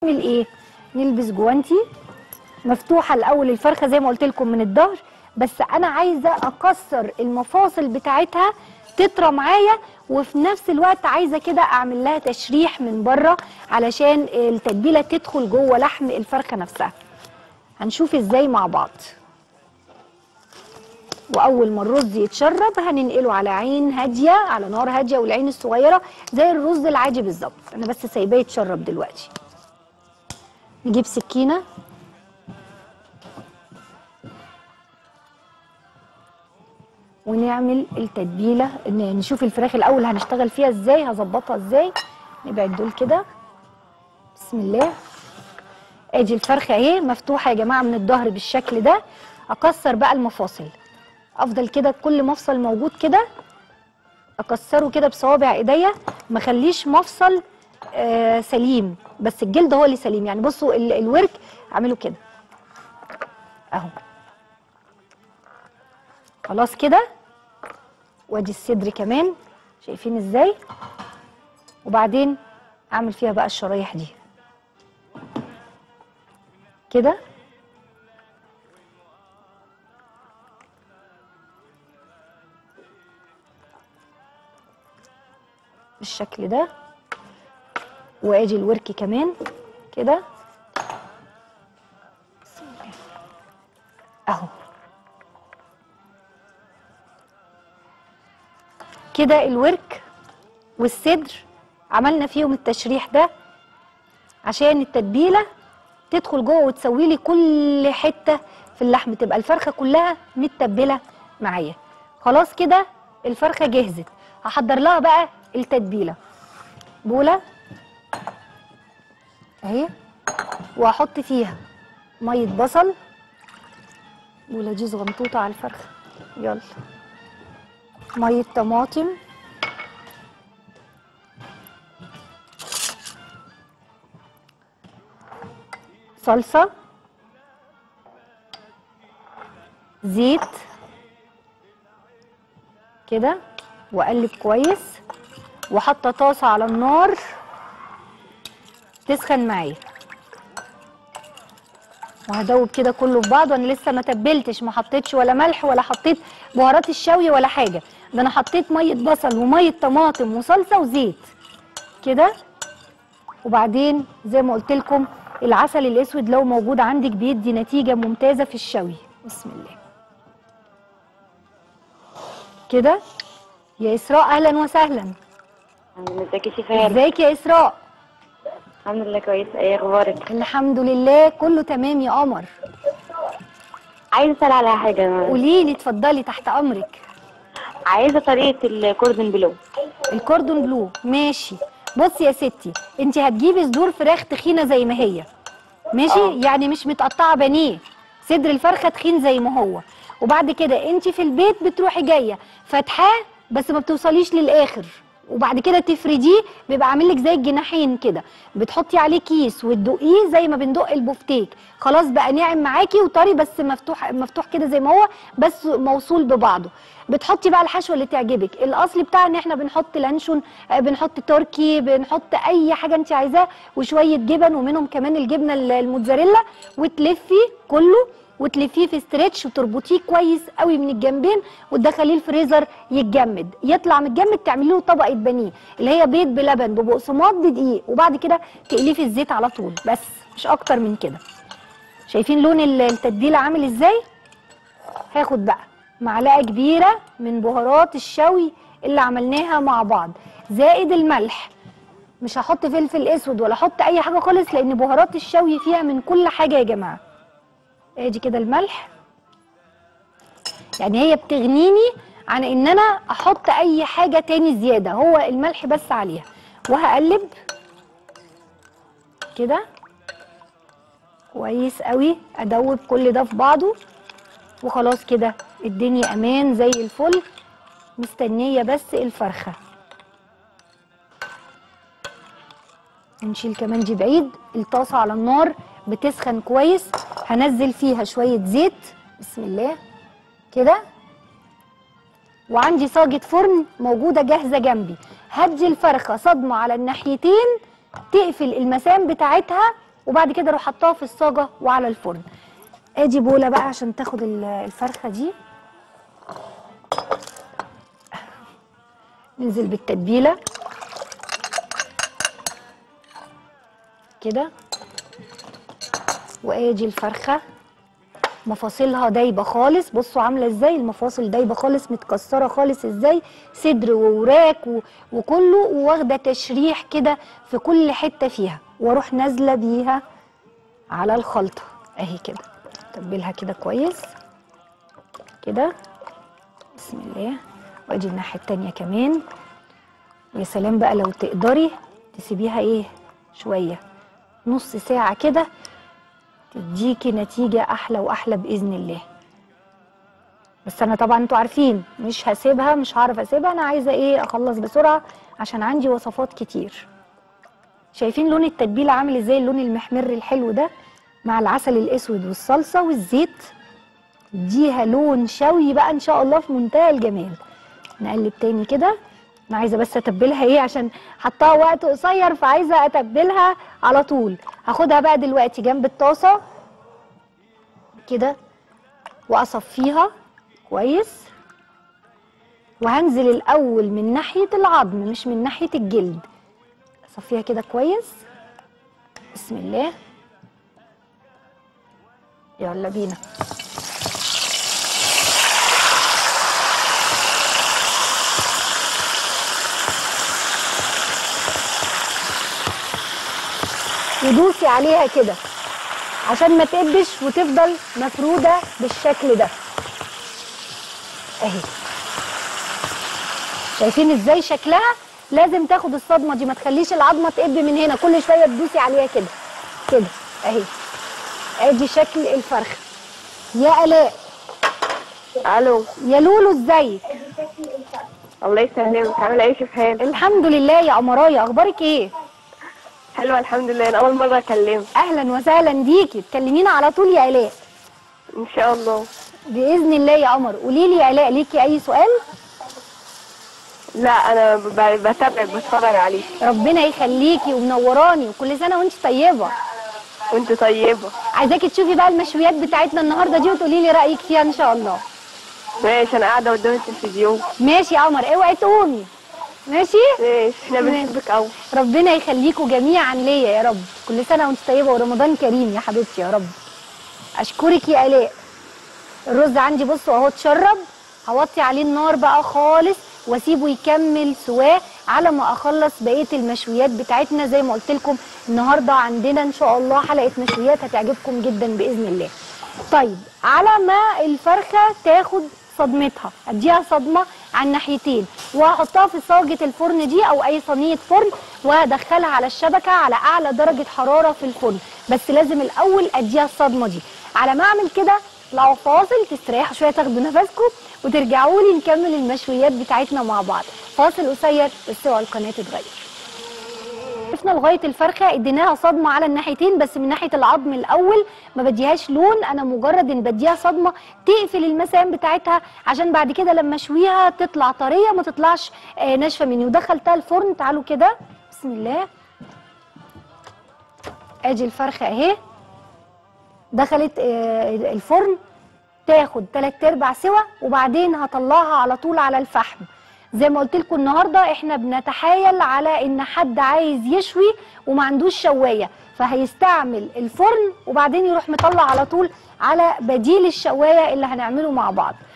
نعمل ايه نلبس جوانتي مفتوحه الاول الفرخه زي ما قلت لكم من الظهر بس انا عايزه اكسر المفاصل بتاعتها تطرى معايا وفي نفس الوقت عايزه كده اعمل لها تشريح من بره علشان التتبيله تدخل جوه لحم الفرخه نفسها هنشوف ازاي مع بعض واول ما الرز يتشرب هننقله على عين هاديه على نار هاديه والعين الصغيره زي الرز العادي بالظبط انا بس سايباه يتشرب دلوقتي نجيب سكينه ونعمل التتبيله ن- نشوف الفراخ الاول هنشتغل فيها ازاي هظبطها ازاي نبعد دول كده بسم الله ادي الفرخه اهي مفتوحه يا جماعه من الظهر بالشكل ده اكسر بقى المفاصل افضل كده كل مفصل موجود كده اكسره كده بصوابع ايديا ما اخليش مفصل آه سليم بس الجلد هو اللي سليم يعني بصوا ال- الورك اعمله كده اهو خلاص كده وادي الصدر كمان شايفين ازاي وبعدين اعمل فيها بقى الشرايح دي كده بالشكل ده واجي الورك كمان كده بسم الله. اهو كده الورك والصدر عملنا فيهم التشريح ده عشان التتبيله تدخل جوه وتسوي لي كل حته في اللحم تبقى الفرخه كلها متبله معايا خلاص كده الفرخه جهزت هحضر لها بقى التتبيله بوله اهي وهحط فيها ميه بصل بوله دي صغنطوطه على الفرخه يلا ميه طماطم صلصه زيت كده واقلب كويس وحاطه طاسه على النار تسخن معايا وهدوب كده كله في بعض وانا لسه ما تبلتش ما حطيتش ولا ملح ولا حطيت بهارات الشوي ولا حاجه ده انا حطيت ميه بصل وميه طماطم وصلصه وزيت كده وبعدين زي ما قلت لكم العسل الاسود لو موجود عندك بيدي نتيجه ممتازه في الشوي بسم الله كده يا اسراء اهلا وسهلا الحمد لله ازيك يا شيخ هاني ازيك يا اسراء الحمد لله كويسه ايه اخبارك الحمد لله كله تمام يا قمر عايزه اسال على حاجه قولي لي اتفضلي تحت امرك عايزه طريقه الكوردن بلو الكوردون بلو ماشي بصي يا ستي انت هتجيبي صدور فراخ تخينه زي ما هي ماشي آه. يعني مش متقطعه بانيه صدر الفرخه تخين زي ما هو وبعد كده انت في البيت بتروحي جايه فاتحاه بس ما بتوصليش للاخر وبعد كده تفرديه بيبقى عامل لك زي الجناحين كده بتحطي عليه كيس وتدقيه زي ما بندق البفتيك خلاص بقى ناعم معاكي وطري بس مفتوح مفتوح كده زي ما هو بس موصول ببعضه بتحطي بقى الحشوه اللي تعجبك الاصل بتاع ان احنا بنحط لانشون آه، بنحط تركي بنحط اي حاجه انت عايزاه وشويه جبن ومنهم كمان الجبنه ال- الموتزاريلا وتلفي كله وتلفيه في ستريتش وتربطيه كويس قوي من الجنبين وتدخليه الفريزر يتجمد يطلع متجمد تعملي له طبقه بانيه اللي هي بيض بلبن ببقسماط بدقيق وبعد كده تقليه في الزيت على طول بس مش اكتر من كده شايفين لون ال- التتبيله عامل ازاي هاخد بقى معلقه كبيره من بهارات الشوي اللي عملناها مع بعض زائد الملح مش هحط فلفل اسود ولا احط اي حاجه خالص لان بهارات الشوي فيها من كل حاجه يا جماعه ادي كده الملح يعني هي بتغنيني عن ان انا احط اي حاجه تاني زياده هو الملح بس عليها وهقلب كده كويس قوي ادوب كل ده في بعضه وخلاص كده الدنيا امان زي الفل مستنيه بس الفرخه نشيل كمان دي بعيد الطاسه على النار بتسخن كويس هنزل فيها شويه زيت بسم الله كده وعندي صاجة فرن موجودة جاهزة جنبي هدي الفرخة صدمة على الناحيتين تقفل المسام بتاعتها وبعد كده اروح حطاها في الصاجه وعلى الفرن ادي بوله بقى عشان تاخد ال- الفرخه دي ننزل بالتتبيله كده وادي الفرخه مفاصلها دايبه خالص بصوا عامله ازاي المفاصل دايبه خالص متكسره خالص ازاي صدر ووراك و... وكله واخده تشريح كده في كل حته فيها واروح نازله بيها على الخلطه اهي كده تبلها كده كويس كده بسم الله وادي الناحيه التانيه كمان ويا سلام بقى لو تقدري تسيبيها ايه شويه نص ساعه كده تديكي نتيجة أحلى وأحلى بإذن الله بس أنا طبعا انتوا عارفين مش هسيبها مش هعرف أسيبها أنا عايزة إيه أخلص بسرعة عشان عندي وصفات كتير شايفين لون التتبيلة عامل إزاي اللون المحمر الحلو ده مع العسل الأسود والصلصة والزيت اديها لون شوي بقى إن شاء الله في منتهى الجمال نقلب تاني كده انا عايزه بس اتبلها ايه عشان حطاها وقت قصير فعايزه اتبلها على طول هاخدها بقى دلوقتي جنب الطاسه كده واصفيها كويس وهنزل الاول من ناحيه العظم مش من ناحيه الجلد اصفيها كده كويس بسم الله يلا بينا ودوسي عليها كده عشان ما تقبش وتفضل مفروده بالشكل ده اهي شايفين ازاي شكلها لازم تاخد الصدمه دي ما تخليش العظمه تقب من هنا كل شويه تدوسي عليها كده كده اهي ادي شكل الفرخه يا الاء الو يا لولو ازيك الله يسلمك عامله ايه يا شيفان الحمد لله يا قمرايه اخبارك ايه حلوه الحمد لله انا اول مره اكلمك اهلا وسهلا بيكي تكلمينا على طول يا الاء ان شاء الله باذن الله يا قمر قولي لي يا الاء ليكي اي سؤال لا انا ب- بتابعك بتفرج عليك ربنا يخليكي ومنوراني وكل سنه وانت طيبه وانت طيبه عايزاكي تشوفي بقى المشويات بتاعتنا النهارده دي وتقولي لي رايك فيها ان شاء الله ماشي انا قاعده قدام التلفزيون ماشي يا قمر اوعي تقومي ماشي ماشي احنا ماشي. بنحبك قوي ربنا يخليكوا جميعا ليا يا رب كل سنه وانت طيبه ورمضان كريم يا حبيبتي يا رب اشكرك يا الاء الرز عندي بصوا اهو اتشرب هوطي عليه النار بقى خالص واسيبه يكمل سواه على ما اخلص بقيه المشويات بتاعتنا زي ما قلت لكم النهارده عندنا ان شاء الله حلقه مشويات هتعجبكم جدا باذن الله طيب على ما الفرخه تاخد صدمتها اديها صدمه على الناحيتين وهحطها في صاجه الفرن دي او اي صينيه فرن وهدخلها على الشبكه على اعلى درجه حراره في الفرن بس لازم الاول اديها الصدمه دي على ما اعمل كده اطلعوا فاصل تستريحوا شويه تاخدوا نفسكم وترجعوا لي نكمل المشويات بتاعتنا مع بعض فاصل قصير بس اوعوا القناه تتغير شفنا لغايه الفرخه اديناها صدمه على الناحيتين بس من ناحيه العظم الاول ما بديهاش لون انا مجرد ان بديها صدمه تقفل المسام بتاعتها عشان بعد كده لما اشويها تطلع طريه ما تطلعش آه، ناشفه مني ودخلتها الفرن تعالوا كده بسم الله ادي الفرخه اهي دخلت آه، الفرن تاخد تلات ارباع سوا وبعدين هطلعها على طول على الفحم زي ما قلت لكم النهارده احنا بنتحايل على ان حد عايز يشوي وما عندوش شوايه فهيستعمل الفرن وبعدين يروح مطلع على طول على بديل الشوايه اللي هنعمله مع بعض